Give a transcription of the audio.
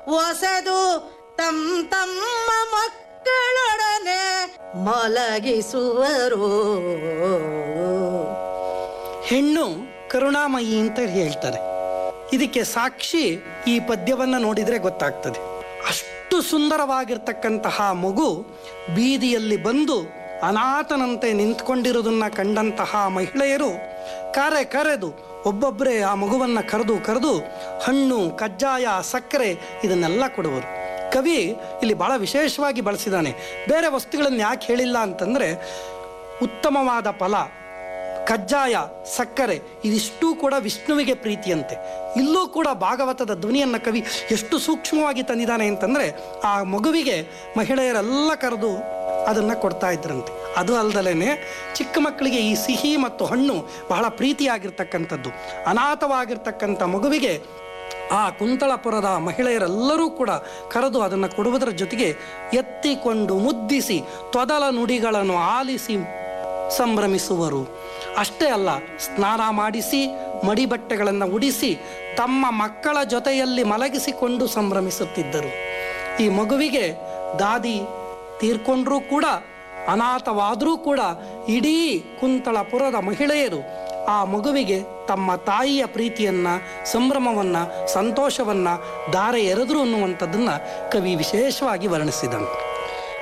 ಒಸೆದು ತಮ್ ತಮ್ಮ ಮಕ್ಕಳೊಡನೆ ಮಲಗಿಸುವರು ಹೆಣ್ಣು ಕರುಣಾಮಯಿ ಅಂತ ಹೇಳ್ತಾರೆ ಇದಕ್ಕೆ ಸಾಕ್ಷಿ ಈ ಪದ್ಯವನ್ನು ನೋಡಿದರೆ ಗೊತ್ತಾಗ್ತದೆ ಅಷ್ಟು ಸುಂದರವಾಗಿರ್ತಕ್ಕಂತಹ ಮಗು ಬೀದಿಯಲ್ಲಿ ಬಂದು ಅನಾಥನಂತೆ ನಿಂತ್ಕೊಂಡಿರೋದನ್ನ ಕಂಡಂತಹ ಮಹಿಳೆಯರು ಕರೆ ಕರೆದು ಒಬ್ಬೊಬ್ಬರೇ ಆ ಮಗುವನ್ನು ಕರೆದು ಕರೆದು ಹಣ್ಣು ಕಜ್ಜಾಯ ಸಕ್ಕರೆ ಇದನ್ನೆಲ್ಲ ಕೊಡುವರು ಕವಿ ಇಲ್ಲಿ ಬಹಳ ವಿಶೇಷವಾಗಿ ಬಳಸಿದ್ದಾನೆ ಬೇರೆ ವಸ್ತುಗಳನ್ನು ಯಾಕೆ ಹೇಳಿಲ್ಲ ಅಂತಂದರೆ ಉತ್ತಮವಾದ ಫಲ ಕಜ್ಜಾಯ ಸಕ್ಕರೆ ಇದಿಷ್ಟೂ ಕೂಡ ವಿಷ್ಣುವಿಗೆ ಪ್ರೀತಿಯಂತೆ ಇಲ್ಲೂ ಕೂಡ ಭಾಗವತದ ಧ್ವನಿಯನ್ನು ಕವಿ ಎಷ್ಟು ಸೂಕ್ಷ್ಮವಾಗಿ ತಂದಿದ್ದಾನೆ ಅಂತಂದರೆ ಆ ಮಗುವಿಗೆ ಮಹಿಳೆಯರೆಲ್ಲ ಕರೆದು ಅದನ್ನು ಕೊಡ್ತಾ ಇದ್ರಂತೆ ಅದು ಅಲ್ದಲೇ ಚಿಕ್ಕ ಮಕ್ಕಳಿಗೆ ಈ ಸಿಹಿ ಮತ್ತು ಹಣ್ಣು ಬಹಳ ಪ್ರೀತಿಯಾಗಿರ್ತಕ್ಕಂಥದ್ದು ಅನಾಥವಾಗಿರ್ತಕ್ಕಂಥ ಮಗುವಿಗೆ ಆ ಕುಂತಳಪುರದ ಮಹಿಳೆಯರೆಲ್ಲರೂ ಕೂಡ ಕರೆದು ಅದನ್ನು ಕೊಡುವುದರ ಜೊತೆಗೆ ಎತ್ತಿಕೊಂಡು ಮುದ್ದಿಸಿ ತೊದಲ ನುಡಿಗಳನ್ನು ಆಲಿಸಿ ಸಂಭ್ರಮಿಸುವರು ಅಷ್ಟೇ ಅಲ್ಲ ಸ್ನಾನ ಮಾಡಿಸಿ ಮಡಿಬಟ್ಟೆಗಳನ್ನು ಉಡಿಸಿ ತಮ್ಮ ಮಕ್ಕಳ ಜೊತೆಯಲ್ಲಿ ಮಲಗಿಸಿಕೊಂಡು ಸಂಭ್ರಮಿಸುತ್ತಿದ್ದರು ಈ ಮಗುವಿಗೆ ದಾದಿ ತೀರ್ಕೊಂಡ್ರೂ ಕೂಡ ಅನಾಥವಾದರೂ ಕೂಡ ಇಡೀ ಕುಂತಳಪುರದ ಮಹಿಳೆಯರು ಆ ಮಗುವಿಗೆ ತಮ್ಮ ತಾಯಿಯ ಪ್ರೀತಿಯನ್ನ ಸಂಭ್ರಮವನ್ನ ಸಂತೋಷವನ್ನ ದಾರೆ ಎರೆದ್ರು ಅನ್ನುವಂಥದ್ದನ್ನ ಕವಿ ವಿಶೇಷವಾಗಿ ವರ್ಣಿಸಿದನು